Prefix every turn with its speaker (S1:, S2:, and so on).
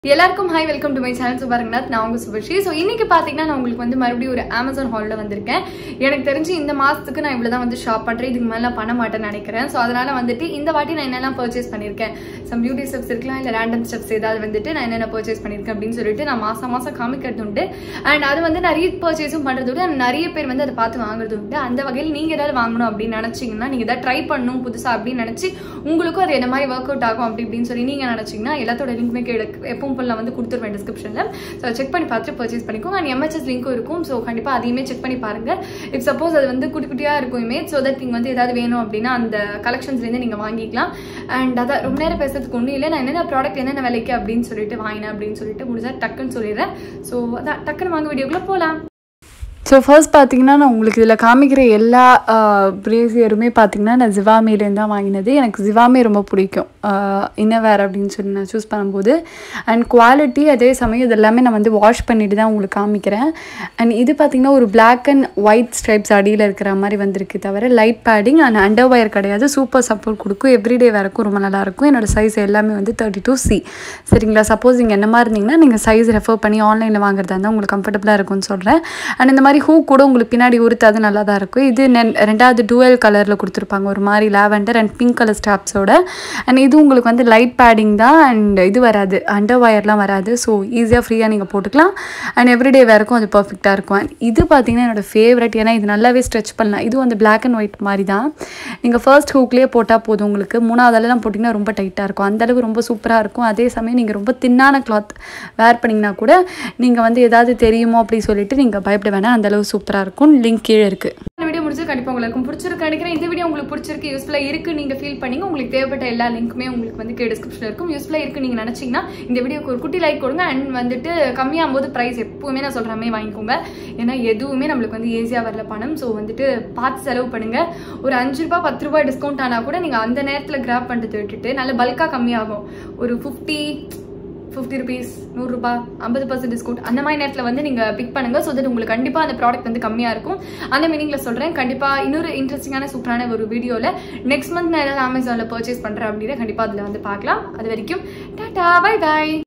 S1: எல்லாருக்கும் hi welcome to my channel Subharanganath நான் உங்க சுபஸ்ரீ ஸோ இன்னைக்கு பார்த்தீங்கன்னா நான் உங்களுக்கு வந்து மறுபடியும் ஒரு அமேசான் ஹாலில் வந்திருக்கேன் எனக்கு தெரிஞ்சு இந்த மாதத்துக்கு நான் இவ்வளோ தான் வந்து ஷாப் பண்ணுறேன் இதுக்கு மேலே நான் பண்ண மாட்டேன்னு நினைக்கிறேன் ஸோ அதனால வந்துட்டு இந்த வாட்டி நான் என்னெல்லாம் பர்ச்சேஸ் பண்ணியிருக்கேன் சம் பியூட்டி ஸ்டெப்ஸ் இருக்கலாம் இல்லை ரேண்டம் ஸ்டெப்ஸ் ஏதாவது வந்துட்டு நான் என்னென்ன பர்ச்சேஸ் பண்ணியிருக்கேன் அப்படின்னு சொல்லிட்டு நான் மாதம் மாதம் காமிக்கிறது உண்டு அண்ட் அது வந்து நான் ரீபர்ச்சேஸும் பண்ணுறது உண்டு and நிறைய பேர் வந்து அதை பார்த்து வாங்குறது உண்டு அந்த வகையில் நீங்கள் ஏதாவது வாங்கணும் அப்படின்னு நினச்சிங்கன்னா நீங்கள் ஏதாவது ட்ரை பண்ணணும் புதுசாக அப்படின்னு நினச்சி உங்களுக்கும் அது என்ன மாதிரி ஒர்க் அவுட் ஆகும் அப்படி இப்படின்னு சொல்லி நீங்கள் நினச்சிங்கன்னா எல்லாத்தோட லிங்க்குமே கீழே எப்பவும் போல நான் வந்து கொடுத்துருவேன் டிஸ்கிரிப்ஷனில் ஸோ செக் பண்ணி பார்த்துட்டு பர்ச்சேஸ் பண்ணிக்கோங்க அண்ட் எம்ஹெச்எஸ் லிங்க்கும் இருக்கும் ஸோ கண்டிப்பாக அதையுமே செக் பண்ணி பாருங்க இப் சப்போஸ் அது வந்து குட்டி குட்டியாக இருக்கும் இமேஜ் ஸோ தட் நீங்கள் வந்து ஏதாவது வேணும் அப்படின்னா அந்த கலெக்ஷன்ஸ்லேருந்து நீங்கள் வாங்கிக்கலாம் அண்ட் அதான் ரொம்ப நேரம் பேசுறதுக்கு ஒன்றும் இல்லை நான் என்னென்ன ப்ராடக்ட் என்னென்ன விலைக்கு அப்படின்னு சொல்லிட்டு வாங்கினேன் அப்படின்னு சொல்லிட்டு முடிஞ்சா டக்குன்னு சொல்லிடுறேன் ஸோ அதான் டக்குன்னு வாங்க வீடியோக்குள்ளே போகலாம்
S2: ஸோ ஃபர்ஸ்ட் பார்த்தீங்கன்னா நான் உங்களுக்கு இதில் காமிக்கிற எல்லா பிரேசியருமே பார்த்தீங்கன்னா நான் ஜிவாமிலேருந்து தான் வாங்கினது எனக்கு ஜிவாமே ரொம்ப பிடிக்கும் இன்னவேர் அப்படின்னு சொல்லி நான் சூஸ் பண்ணும்போது அண்ட் குவாலிட்டி அதே சமயம் இது எல்லாமே நான் வந்து வாஷ் பண்ணிட்டு தான் உங்களுக்கு காமிக்கிறேன் அண்ட் இது பார்த்தீங்கன்னா ஒரு பிளாக் அண்ட் ஒயிட் ஸ்ட்ரைப்ஸ் அடியில் இருக்கிற மாதிரி வந்திருக்கு தவிர light padding and under wire கிடையாது சூப்பர் சப்போர்ட் கொடுக்கும் எவ்ரிடே வேறக்கும் ரொம்ப நல்லாயிருக்கும் என்னோட சைஸ் எல்லாமே வந்து தேர்ட்டி டூ சி சரிங்களா சப்போஸ் நீங்கள் என்ன மாதிரி இருந்தீங்கன்னா நீங்கள் சைஸ் ரெஃபர் பண்ணி ஆன்லைனில் வாங்குறதா இருந்தால் உங்களுக்கு கம்ஃபர்டபுளாக இருக்கும்னு சொல்கிறேன் அண்ட் இந்த மாதிரி ஹூ கூட உங்களுக்கு பின்னாடி உறுத்தாது நல்லா தான் இருக்கும் இது நென் ரெண்டாவது டூவல் கலரில் கொடுத்துருப்பாங்க ஒரு மாதிரி லாவெண்டர் அண்ட் பிங்க் கலர் ஸ்டாப்ஸோட அண்ட் இது உங்களுக்கு வந்து லைட் பேடிங் தான் அண்ட் இது வராது அண்டர் ஒயர்லாம் வராது ஸோ ஈஸியாக ஃப்ரீயாக நீங்கள் போட்டுக்கலாம் அண்ட் எவ்ரிடே வேறுக்கும் அது பர்ஃபெக்டாக இருக்கும் அண்ட் இது பார்த்தீங்கன்னா என்னோட ஃபேவரட் ஏன்னா இது நல்லாவே ஸ்ட்ரெச் பண்ணலாம் இதுவும் அந்த பிளாக் அண்ட் ஒயிட் மாதிரி தான் நீங்கள் ஃபர்ஸ்ட் ஹூக்லேயே போட்டால் போதும் உங்களுக்கு மூணாவதெல்லாம் போட்டிங்கன்னா ரொம்ப டைட்டாக இருக்கும் அந்தளவு ரொம்ப சூப்பராக இருக்கும் அதே சமயம் நீங்கள் ரொம்ப தின்னான கிளாத் வேர் பண்ணிங்கன்னா கூட நீங்கள் வந்து ஏதாவது தெரியுமோ அப்படி சொல்லிட்டு நீங்கள் பயப்பட வேணாம் அந்தளவு சூப்பராக இருக்கும் லிங்க் கீழே இருக்குது
S1: இந்த வீடியோ முடிச்சு கண்டிப்பாக உங்களுக்கு பிடிச்சிருக்கு நினைக்கிறேன் இந்த வீடியோ உங்களுக்கு பிடிச்சிருக்கு யூஸ்ஃபுல்லாக இருக்கு நீங்கள் ஃபீல் பண்ணீங்க உங்களுக்கு தேவைப்பட்ட எல்லா லிங்க்குமே உங்களுக்கு வந்து கீழே டிஸ்கிரிப்ஷனில் இருக்கும் யூஸ்ஃபுல்லாக இருக்கு நீங்கள் நினச்சிங்கன்னா இந்த வீடியோக்கு ஒரு குட்டி லைக் கொடுங்க அண்ட் வந்துட்டு கம்மியாகும் போது ப்ரைஸ் எப்பவுமே நான் சொல்கிற மாதிரி வாங்கிக்கோங்க ஏன்னா எதுவுமே நம்மளுக்கு வந்து ஈஸியாக வரல பணம் ஸோ வந்துட்டு பார்த்து செலவு பண்ணுங்க ஒரு அஞ்சு ரூபாய் பத்து ரூபாய் டிஸ்கவுண்ட் ஆனால் கூட நீங்கள் அந்த நேரத்தில் கிராப் பண்ணிட்டு விட்டுட்டு நல்ல பல்காக கம்மியாகும் ஒரு ஃபிஃப்டி ஃபிஃப்டி ருபீஸ் நூறுரூபா ஐம்பது பர்சன்ட் டிஸ்கவுண்ட் அந்த மாதிரி நேரத்தில் வந்து நீங்கள் பிக் பண்ணுங்க ஸோ தட் உங்களுக்கு கண்டிப்பாக அந்த ப்ராடக்ட் வந்து கம்மியாக இருக்கும் அந்த மீனிங்கில் சொல்கிறேன் கண்டிப்பாக இன்னொரு இன்ட்ரெஸ்டிங்கான சூப்பரான ஒரு வீடியோவில் நெக்ஸ்ட் மந்த் நான் ஏதாவது அமேசானில் பர்ச்சேஸ் பண்ணுறேன் அப்படின்னா கண்டிப்பாக அதில் வந்து பார்க்கலாம் அது வரைக்கும் டாடா பை பாய்